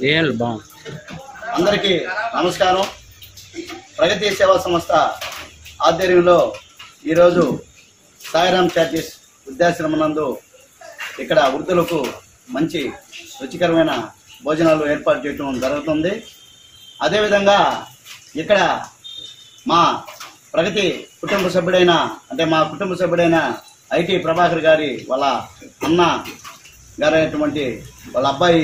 ఏం బాగుంది అందరికీ నమస్కారం ప్రగతి సేవా సంస్థ ఆధ్వర్యంలో ఈరోజు సాయిరామ్ చార్టీస్ వృద్ధాశ్రమనందు ఇక్కడ వృద్ధులకు మంచి రుచికరమైన భోజనాలు ఏర్పాటు చేయడం జరుగుతుంది అదేవిధంగా ఇక్కడ మా ప్రగతి కుటుంబ సభ్యుడైన అంటే మా కుటుంబ సభ్యుడైన ఐటీ ప్రభాకర్ గారి వాళ్ళ అన్న గారైనటువంటి వాళ్ళ అబ్బాయి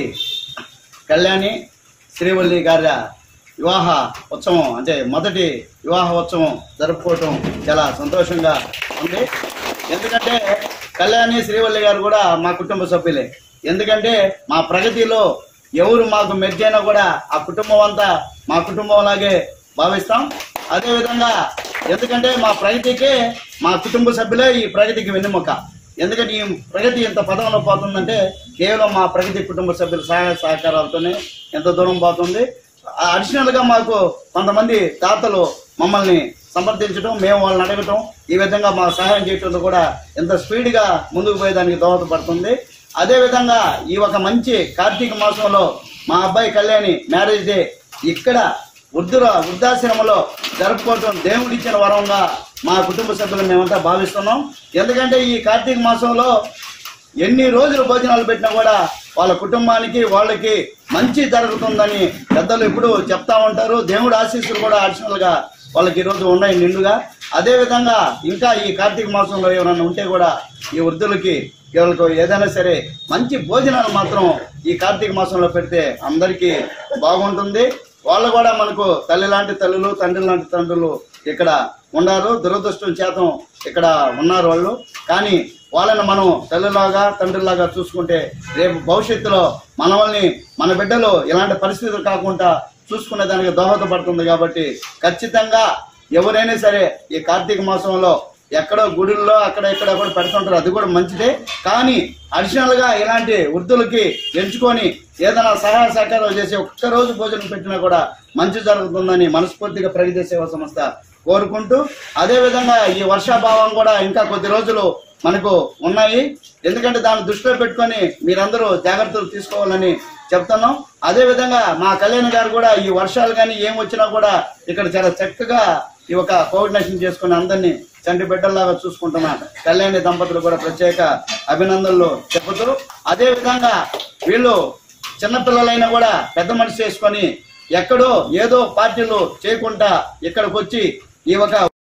కళ్యాణి శ్రీవల్లి గారి వివాహ ఉత్సవం అంటే మొదటి వివాహ ఉత్సవం జరుపుకోవటం చాలా సంతోషంగా ఉంది ఎందుకంటే కళ్యాణి శ్రీవల్లి గారు కూడా మా కుటుంబ సభ్యులే ఎందుకంటే మా ప్రగతిలో ఎవరు మాకు మెరుగైనా కూడా ఆ కుటుంబం అంతా మా కుటుంబం లాగే భావిస్తాం అదేవిధంగా ఎందుకంటే మా ప్రగతికే మా కుటుంబ సభ్యులే ఈ ప్రగతికి వెన్నెముక ఎందుకంటే ఈ ప్రగతి ఇంత పదంలో పోతుందంటే కేవలం మా ప్రగతి కుటుంబ సభ్యుల సహాయ సహకారాలతోనే ఎంత దూరం పోతుంది అడిషనల్ గా మాకు కొంతమంది తాతలు మమ్మల్ని సంప్రదించడం మేము వాళ్ళని అడగటం ఈ విధంగా మా సహాయం చేయటంలో కూడా ఎంత స్పీడ్ గా ముందుకు పోయేదానికి దోహదపడుతుంది అదే విధంగా ఈ ఒక మంచి కార్తీక మాసంలో మా అబ్బాయి కళ్యాణి మ్యారేజ్ డే ఇక్కడ వృద్ధుల వృద్ధాశ్రమంలో జరుపుకోవటం దేవుడిచ్చిన వరంగా మా కుటుంబ సభ్యులు మేమంతా భావిస్తున్నాం ఎందుకంటే ఈ కార్తీక మాసంలో ఎన్ని రోజులు భోజనాలు పెట్టినా కూడా వాళ్ళ కుటుంబానికి వాళ్ళకి మంచి జరుగుతుందని పెద్దలు ఎప్పుడు చెప్తా ఉంటారు దేవుడు ఆశీస్సులు కూడా అడిషనల్ గా వాళ్ళకి ఈరోజు ఉన్నాయి నిండుగా అదే విధంగా ఇంకా ఈ కార్తీక మాసంలో ఎవరైనా ఉంటే కూడా ఈ వృద్ధులకి వీళ్ళకు ఏదైనా సరే మంచి భోజనాలు మాత్రం ఈ కార్తీక మాసంలో పెడితే అందరికీ బాగుంటుంది వాళ్ళు కూడా మనకు తల్లి లాంటి తల్లులు తండ్రి లాంటి తండ్రులు ఇక్కడ ఉన్నారు దురదృష్టం చేతం ఇక్కడ ఉన్నారు వాళ్ళు కానీ వాళ్ళని మనం తల్లిలాగా తండ్రిలాగా చూసుకుంటే రేపు భవిష్యత్తులో మనల్ని మన బిడ్డలు ఇలాంటి పరిస్థితులు కాకుండా చూసుకునే దానికి దోహదపడుతుంది కాబట్టి ఖచ్చితంగా ఎవరైనా సరే ఈ కార్తీక మాసంలో ఎక్కడో గుడుల్లో అక్కడ ఇక్కడ కూడా పెడుతుంటారు అది కూడా మంచిదే కానీ అడిషనల్ గా ఇలాంటి వృద్ధులకి ఎంచుకొని ఏదైనా సహాయ సహకారాలు చేసి ఒక్క రోజు భోజనం పెట్టినా కూడా మంచి జరుగుతుందని మనస్ఫూర్తిగా ప్రగతి సేవా సంస్థ కోరుకుంటూ అదే విధంగా ఈ వర్షాభావం కూడా ఇంకా కొద్ది రోజులు మనకు ఉన్నాయి ఎందుకంటే దాన్ని దృష్టిలో పెట్టుకొని మీరందరూ జాగ్రత్తలు తీసుకోవాలని చెప్తున్నాం అదే విధంగా మా కళ్యాణ్ గారు కూడా ఈ వర్షాలు కానీ ఏం వచ్చినా కూడా ఇక్కడ చాలా చక్కగా ఈ ఒక కోఆర్డినేషన్ చేసుకుని అందరినీ చంటి బిడ్డల్లాగా చూసుకుంటున్న కళ్యాణి దంపతులు కూడా ప్రత్యేక అభినందనలు చెబుతూ అదే విధంగా వీళ్ళు చిన్నపిల్లలైనా కూడా పెద్ద మనిషి చేసుకొని ఎక్కడో ఏదో పార్టీలు చేయకుండా ఇక్కడికి వచ్చి ఈ ఒక